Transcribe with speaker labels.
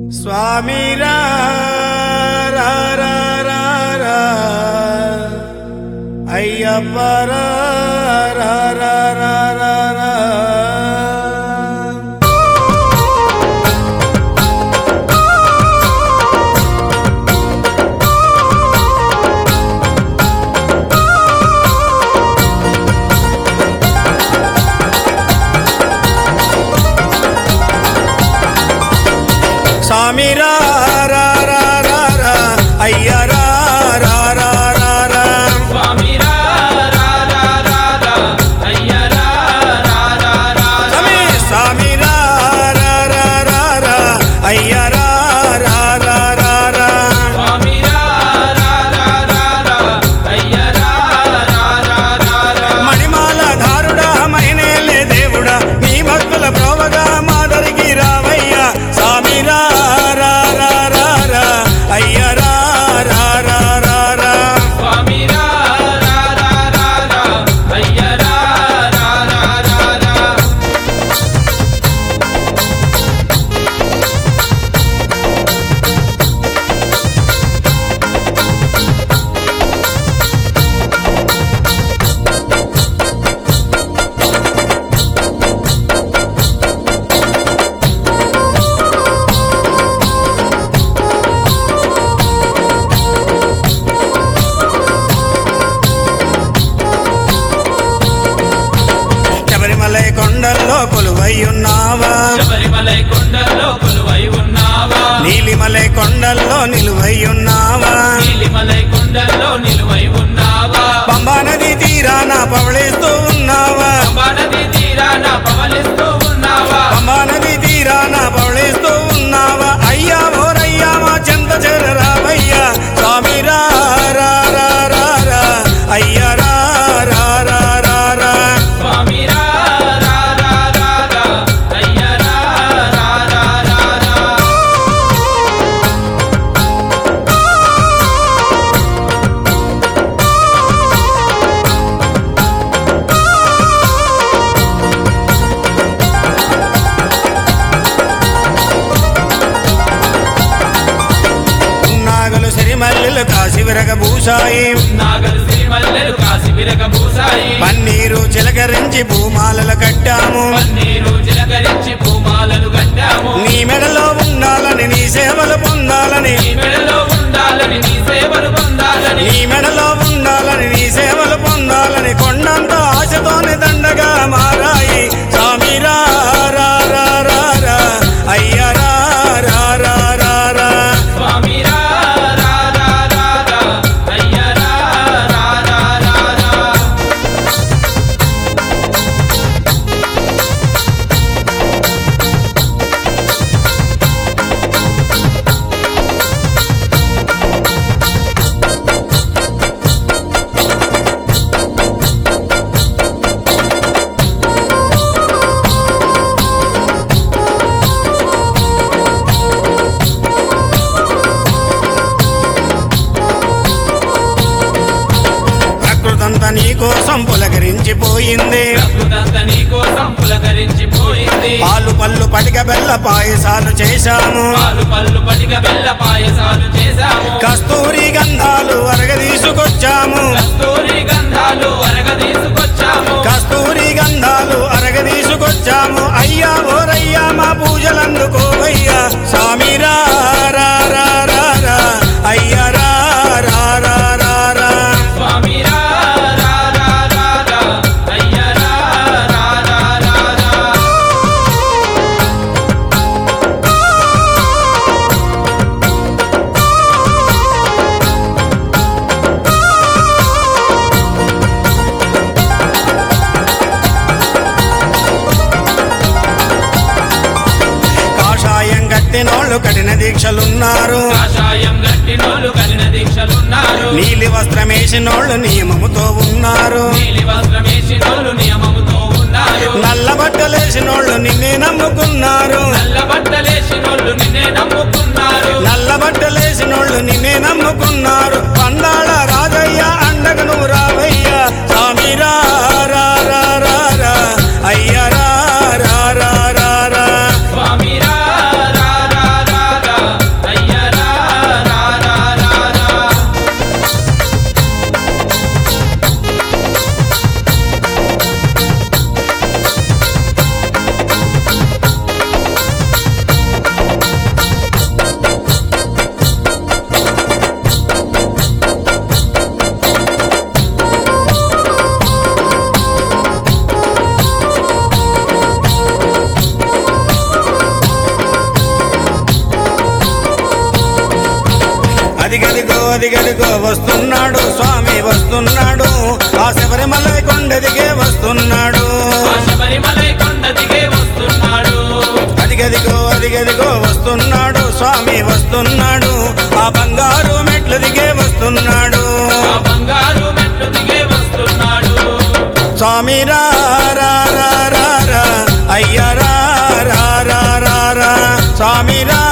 Speaker 1: స్వామి రా రా రా రా రా. అయ్యప్ప రా రా రా రా రా రా. స్వామి రా రా రా రా రా. అయ్య రా రా రా రా రా.
Speaker 2: స్వామి రా రా రా రా రా అయ్య రా రా రా రా
Speaker 1: స్వామి స్వామి రా రా రా రా రా. అయ్య రా రా రా రా రా.
Speaker 2: స్వామి రా రా రా రా రా అయ్య రా రా రా రా రా
Speaker 1: మణిమాల ధారుడా మైనేలే దేవుడా నీ భక్తుల ప్రోవగా మాదరికి రావయ్యా స్వామి రా రా రా రా రా. అయ్య రా రా రా రా రా.
Speaker 2: స్వామి రా రా రా రా రా అయ్య రా రా రా రా రా
Speaker 1: శబరిమలై కొండల్లో కొలువై ఉన్నావా
Speaker 2: శబరిమలై కొండల్లో కొలువై ఉన్నావా
Speaker 1: నీలిమలై కొండల్లో నిలువై ఉన్నావా
Speaker 2: నీలిమలై కొండల్లో నిలువై ఉన్నావా
Speaker 1: పంబా నది తీరాన పవళిస్తూ ఉన్నావా
Speaker 2: పంబా నది తీరాన పవలిస్తూ ఉన్నావా
Speaker 1: పంబా నది తీరాన పవళిస్తూ ఉన్నావా అయ్యా ఓరయ్యా మా చెంత చేరరావయ్యా స్వామి రా రా రా రా రా. అయ్యా రా రా రా రా రా.
Speaker 2: స్వామి రా రా రా రా రా అయ్య రా రా రా రా రా
Speaker 1: నాగలు సిరిమల్లెలు కాశి విరగ భూషాయి
Speaker 2: నాగలు సిరిమల్లెలు కాసి విరగ పూసాయి
Speaker 1: పన్నీరు చిలకరించి భూమాలలు కట్టాము
Speaker 2: పన్నీరు చిలకరించి పూమాలను కట్టాము
Speaker 1: నీ మెడలో ఉండాలని నీ సేవలు పొందాలని
Speaker 2: నీ మెడలో ఉండాలని నీ సేవలు పొందాలని
Speaker 1: నీ మెడలో ఉండాలని నీ సేవలు పొందాలని కొండంత ఆశతోని దండగా మారాయి స్వామి రా రా రా రా రా. అయ్య రా రా రా రా రా.
Speaker 2: స్వామి రా రా రా రా రా అయ్య రా రా రా రా రా
Speaker 1: ప్రకృతంతా నీ కోసం పులకరించిపోయింది
Speaker 2: ప్రకృతంతా నీ కోసం పులకరించిపోయింది
Speaker 1: పాలు పళ్ళు పటిక బెల్ల పాయసాలు చేశాము
Speaker 2: పాలు పళ్ళు పటిక బెల్ల పాయసాలు చేశాము
Speaker 1: కస్తూరి గంధాలు అరగదీసుకొచ్చాము
Speaker 2: కస్తూరి గంధాలు అరగ తీసుకొచ్చాము
Speaker 1: కస్తూరి గంధాలు అరగదీసుకొచ్చాము అయ్యా ఓరయ్యా మా పూజలందుకోవయ్యా స్వామి రా రా రా రా రా. అయ్యా రా రా రా రా రా.
Speaker 2: స్వామి రా రా రా రా రా అయ్య రా రా రా రా రా
Speaker 1: కాషాయం కట్టినోళ్ళు కఠిన దీక్షలున్నారు
Speaker 2: కాషాయం గట్టినోళ్ళు కలిన దీక్షలున్నారు
Speaker 1: నీలి వస్త్రమేసినోళ్ళు నియమముతో ఉన్నారు
Speaker 2: నీలి వస్త్రమేసినోళ్ళు నియమముతో ఉన్నారు
Speaker 1: నల్ల బట్టలేసినోళ్ళు నిన్నే నమ్ముకున్నారు
Speaker 2: నల్ల బట్టలేసినోళ్ళు నిన్నే నమ్ముకున్నారు
Speaker 1: నల్ల బట్టలేసినోళ్ళు నిన్నే నమ్ముకున్నారు పండాళ రాజయ్య అండగ నువ్వు రావయ్యా స్వామి రా రా రా రా రా. అయ్య రా రా రా రా రా.
Speaker 2: స్వామి రా రా రా రా రా
Speaker 1: అదిగదిగో వస్తున్నాడు స్వామి వస్తున్నాడు ఆ శబరిమల కొండదిగే వస్తున్నాడు
Speaker 2: ఆ శబరిమలై కొండ దిగే వస్తున్నాడు
Speaker 1: అదిగదిగో అదిగదిగో వస్తున్నాడు స్వామి వస్తున్నాడు ఆ బంగారు మెట్లు దిగే వస్తున్నాడు
Speaker 2: ఆ బంగారు మెట్లు దిగే వస్తున్నాడు
Speaker 1: స్వామి రా రా రా రా రా అయ్య రా రా రా రా రా స్వామి రా